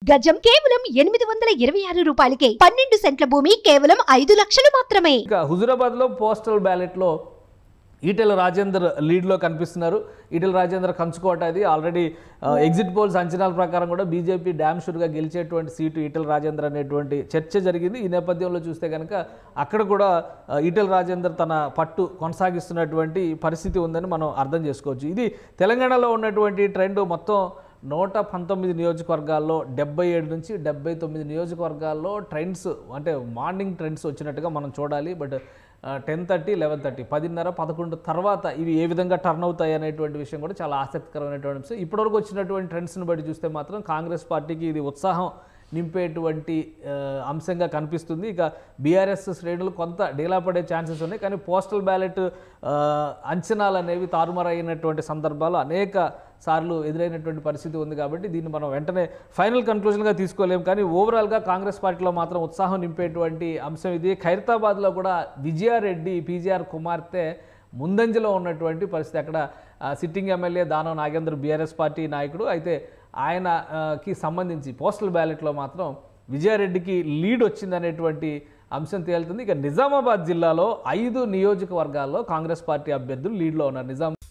గజం కేవలం ఎనిమిది వందల ఇరవై ఆరు రూపాయలకే పన్నెండు సెంట్ల భూమి కేవలం ఐదు లక్షలు మాత్రమే ఇక హుజురాబాద్లో పోస్టల్ బ్యాలెట్లో ఈటెల రాజేందర్ లీడ్లో కనిపిస్తున్నారు ఈటెల రాజేందర్ కంచుకోట అది ఆల్రెడీ ఆ, ఎగ్జిట్ పోల్స్ అంచనాల ప్రకారం కూడా బీజేపీ డ్యామ్ షూర్గా గెలిచేటువంటి సీటు ఈటెల రాజేందర్ అనేటువంటి చర్చ జరిగింది ఈ నేపథ్యంలో చూస్తే కనుక అక్కడ కూడా ఆ, ఈటెల రాజేందర్ తన పట్టు కొనసాగిస్తున్నటువంటి పరిస్థితి ఉందని మనం అర్థం చేసుకోవచ్చు ఇది తెలంగాణలో ఉన్నటువంటి ట్రెండ్ మొత్తం నూట పంతొమ్మిది నియోజకవర్గాల్లో డెబ్బై ఏడు నుంచి డెబ్బై తొమ్మిది నియోజకవర్గాల్లో ట్రెండ్స్ అంటే మార్నింగ్ ట్రెండ్స్ వచ్చినట్టుగా మనం చూడాలి but ten thirty eleven thirty పదిన్నర పదకొండు తర్వాత ఇవి ఏ విధంగా టర్న్ అవుతాయి అనేటువంటి విషయం కూడా చాలా ఆసక్తికరమైనటువంటి విషయం ఇప్పటివరకు వచ్చినటువంటి ట్రెండ్స్ని బట్టి చూస్తే మాత్రం కాంగ్రెస్ పార్టీకి ఇది ఉత్సాహం నింపేటువంటి ఆ, అంశంగా కనిపిస్తుంది ఇక బీఆర్ఎస్ శ్రేణులు కొంత డీలా పడే ఛాన్సెస్ ఉన్నాయి కానీ పోస్టల్ బ్యాలెట్ ఆ, అంచనాలు అనేవి తారుమారైనటువంటి సందర్భాలు అనేక సార్లు ఎదురైనటువంటి పరిస్థితి ఉంది కాబట్టి దీన్ని మనం వెంటనే ఫైనల్ కన్క్లూజన్గా తీసుకోలేం కానీ ఓవరాల్గా కాంగ్రెస్ పార్టీలో మాత్రం ఉత్సాహం నింపేటువంటి అంశం ఇది ఖైరతాబాద్లో కూడా విజయారెడ్డి పీజీఆర్ కుమార్తె ముందంజలో ఉన్నటువంటి పరిస్థితి అక్కడ ఆ, సిట్టింగ్ ఎమ్మెల్యే దానం నాగేంద్ర బీఆర్ఎస్ పార్టీ నాయకుడు అయితే ఆయన ఆ, కి సంబంధించి పోస్టల్ బ్యాలెట్లో మాత్రం విజయారెడ్డికి లీడ్ వచ్చిందనేటువంటి అంశం తేలుతుంది ఇక నిజామాబాద్ జిల్లాలో ఐదు నియోజకవర్గాల్లో కాంగ్రెస్ పార్టీ అభ్యర్థులు లీడ్లో ఉన్నారు నిజాం